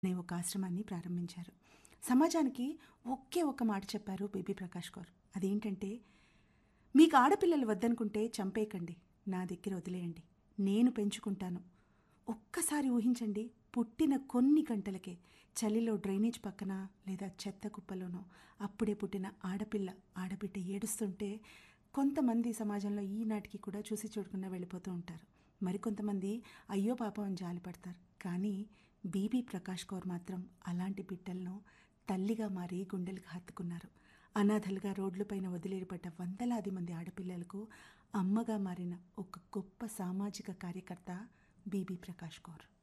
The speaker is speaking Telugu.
అనే ఒక ఆశ్రమాన్ని ప్రారంభించారు సమాజానికి ఒకే ఒక్క మాట చెప్పారు బేబీ ప్రకాష్ కౌర్ అదేంటంటే మీకు ఆడపిల్లలు వద్దనుకుంటే చంపేయకండి నా దగ్గర వదిలేయండి నేను పెంచుకుంటాను ఒక్కసారి ఊహించండి పుట్టిన కొన్ని గంటలకే చలిలో డ్రైనేజ్ పక్కన లేదా చెత్త కుప్పలోనో అప్పుడే పుట్టిన ఆడపిల్ల ఆడబిడ్డ ఏడుస్తుంటే కొంతమంది సమాజంలో ఈనాటికి కూడా చూసి చూడకుండా వెళ్ళిపోతూ ఉంటారు మరికొంతమంది అయ్యో పాపం అని జాలిపడతారు కానీ బీబీ ప్రకాష్ కౌర్ మాత్రం అలాంటి బిడ్డలను తల్లిగా మారి గుండెలకు హత్తుకున్నారు అనాథలుగా రోడ్లపైన వదిలేయబడ్డ వందలాది మంది ఆడపిల్లలకు అమ్మగా మారిన ఒక గొప్ప సామాజిక కార్యకర్త బీబీ ప్రకాష్ కౌర్